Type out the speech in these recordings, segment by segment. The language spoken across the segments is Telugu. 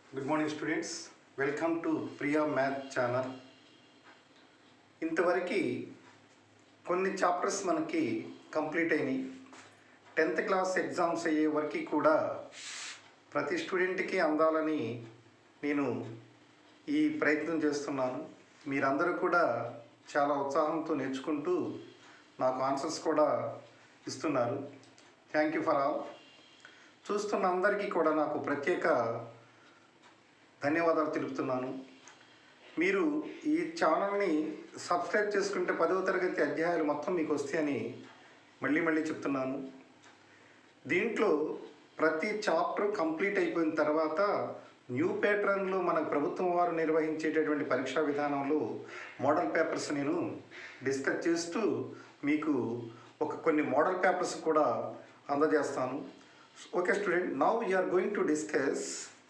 good morning students welcome to Priya math channel ఇంతవరకు కొన్ని చాప్టర్స్ మనకి కంప్లీట్ అయినాయి టెన్త్ క్లాస్ ఎగ్జామ్స్ అయ్యే వరకు కూడా ప్రతి స్టూడెంట్కి అందాలని నేను ఈ ప్రయత్నం చేస్తున్నాను మీరందరూ కూడా చాలా ఉత్సాహంతో నేర్చుకుంటూ నాకు ఆన్సర్స్ కూడా ఇస్తున్నారు థ్యాంక్ యూ ఫర్ ఆల్ చూస్తున్న అందరికీ కూడా నాకు ప్రత్యేక ధన్యవాదాలు తెలుపుతున్నాను మీరు ఈ ఛానల్ని సబ్స్క్రైబ్ చేసుకుంటే పదవ తరగతి అధ్యాయాలు మొత్తం మీకు వస్తాయని మళ్ళీ మళ్ళీ చెప్తున్నాను దీంట్లో ప్రతి చాప్టర్ కంప్లీట్ అయిపోయిన తర్వాత న్యూ ప్యాటర్న్లో మన ప్రభుత్వం వారు నిర్వహించేటటువంటి పరీక్షా విధానంలో మోడల్ పేపర్స్ నేను డిస్కస్ చేస్తూ మీకు ఒక కొన్ని మోడల్ పేపర్స్ కూడా అందజేస్తాను okay student now are going to discuss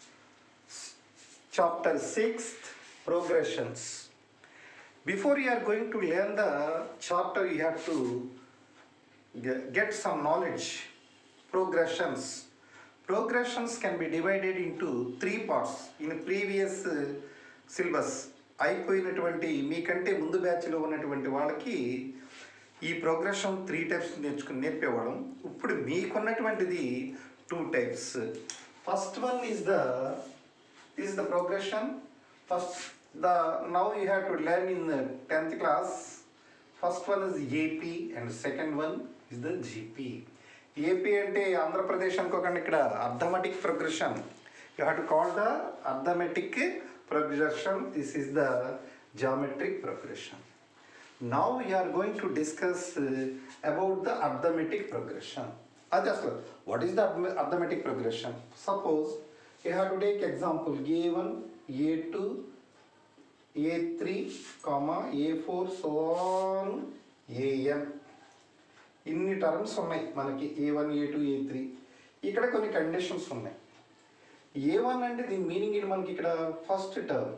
chapter 6th progressions before you are going to learn the chapter you have to ge- get some knowledge progressions progressions can be divided into three parts in previous uh, syllabus అయిపోయినటువంటి మీకంటే ముందు బ్యాచ్లో ఉన్నటువంటి వాళ్ళకి ఈ ప్రోగ్రెషన్ త్రీ టైప్స్ నేర్చుకుని నేర్పేవాళ్ళం ఇప్పుడు మీకున్నటువంటిది two types first one is the this is the progression first the now you have to learn in the 10th class first one is ap and second one is the gp ap అంటే ఆంధ్రప్రదేశ్ అనుకోకండి ఇక్కడ arithmetic progression you have to call the arithmetic progression this is the geometric progression now you are going to discuss about the arithmetic progression అది అసలు what is the arithmetic progression suppose you have to take example a1 a2 a3 comma a4 so on an ఇన్ని టర్మ్స్ ఉన్నాయి మనకి a one a two a three ఇక్కడ కొన్ని కండిషన్స్ ఉన్నాయి ఏ వన్ అంటే దీని మీనింగ్ ఏంటి మనకి ఇక్కడ ఫస్ట్ టర్మ్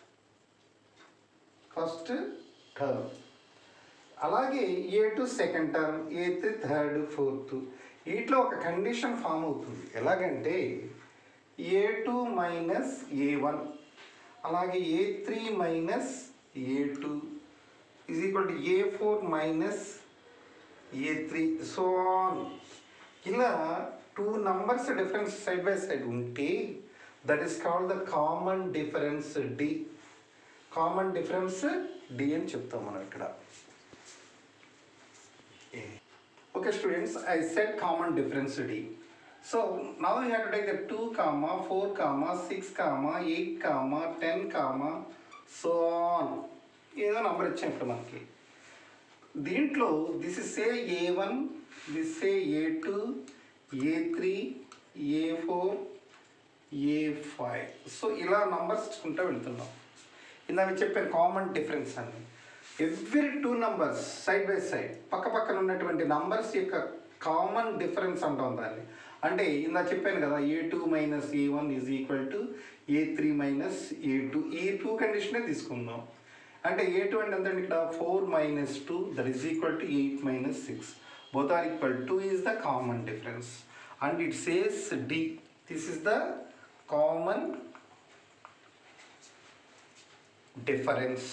ఫస్ట్ టర్మ్ అలాగే a two second term a three third fourth వీటిలో ఒక కండిషన్ ఫామ్ అవుతుంది ఎలాగంటే a two minus a one అలాగే a three minus a two is equal to a four minus a three so on ఇలా two numbers difference side by side ఉంటే that is called the common difference d common difference d అని చెప్తాం మనం ఇక్కడ okay students I set common difference d so now you have to take the two comma four comma six comma eight comma ten comma so on ఏదో నంబర్ ఇచ్చాం ఇప్పుడు మనకి దీంట్లో this is a a one this a a two a three a four a five so ఇలా నంబర్స్ ఇచ్చుకుంటూ వెళ్తున్నాం ఇందాక చెప్పాను కామన్ డిఫరెన్స్ అని every two numbers side by side పక్క పక్కన ఉన్నటువంటి నంబర్స్ యొక్క కామన్ డిఫరెన్స్ అంటాం దాన్ని అంటే ఇందా చెప్పాను కదా a two minus a one is equal to a three minus a two ఈ టూ కండిషనే తీసుకుందాం అంటే ఏ టూ అంటే ఎంత ఇక్కడ four minus two that is equal to eight minus six both are equal to is the common difference and it says d this is the common difference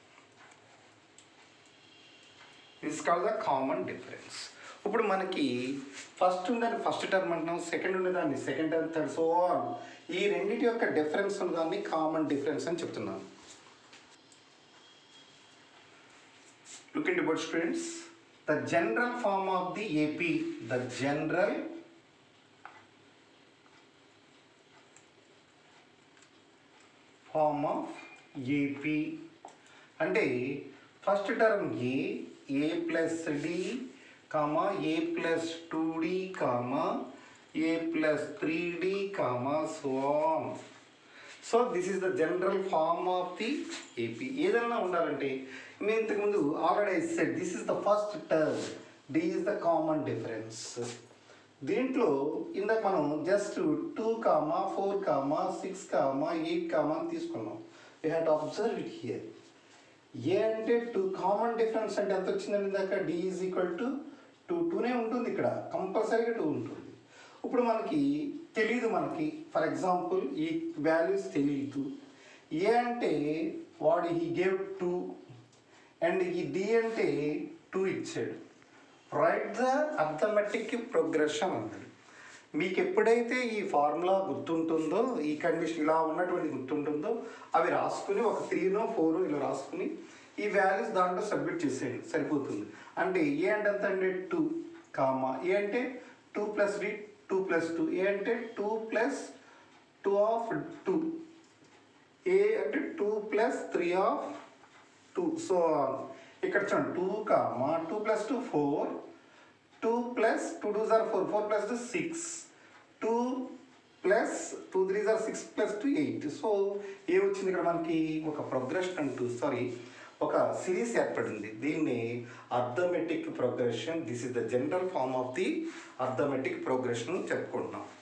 this call the common difference ఇప్పుడు మనకి ఫస్ట్ ఉన్నదాన్ని ఫస్ట్ టర్మ్ అంటున్నాం సెకండ్ ఉన్నదాన్ని second term third so on ఈ రెండింటి యొక్క డిఫరెన్స్ ఉన్నదాన్ని కామన్ డిఫరెన్స్ అని చెప్తున్నాను look into board students the general form of the ap the general form of ap అంటే first term a a plus d comma a plus two d comma a plus three d comma so on so this is the general form of the AP ఏదైనా ఉండాలంటే మేము ఇంతకుముందు already set this is the first term d is the common difference దీంట్లో ఇందాక మనం just two comma four comma six comma eight comma అని తీసుకున్నాం you have to observe it here a అంటే టూ కామన్ డిఫరెన్స్ అంటే ఎంత వచ్చిందండి ఇందాక d is equal to two టూనే ఉంటుంది ఇక్కడ కంపల్సరీగా టూ ఉంటుంది ఇప్పుడు మనకి తెలియదు మనకి ఫర్ ఎగ్జాంపుల్ ఈ వాల్యూస్ తెలియదు ఏ అంటే వాడు హీ గేవ్ టూ అండ్ ఈ డి అంటే టూ ఇచ్చాడు రైట్ ద అర్థమెటిక్ ప్రోగ్రెషన్ అన్నాడు మీకు ఎప్పుడైతే ఈ ఫార్ములా గుర్తుంటుందో ఈ కండిషన్ ఇలా ఉన్నటువంటి గుర్తుంటుందో అవి రాసుకుని ఒక త్రీనో ఫోర్ ఇలా రాసుకుని ఈ వాల్యూస్ దాంట్లో సబ్మిట్ చేసేయండి సరిపోతుంది అంటే ఏ అంటే ఎంత అంటే టూ కామా ఏ అంటే two plus d two plus two a అంటే two plus two of two a అంటే two plus three of two so ఇక్కడ చూడండి two comma two plus two four two plus two two జార్ four four plus two six two plus two three జార్ six plus two eight so a వచ్చింది ఇక్కడ మనకి ఒక ప్రోగ్రెషన్ అంటూ సారీ ఒక సిరీస్ ఏర్పడింది దీన్ని arithmetic progression this is the general form of the arithmetic progression చెప్పుకుంటున్నాం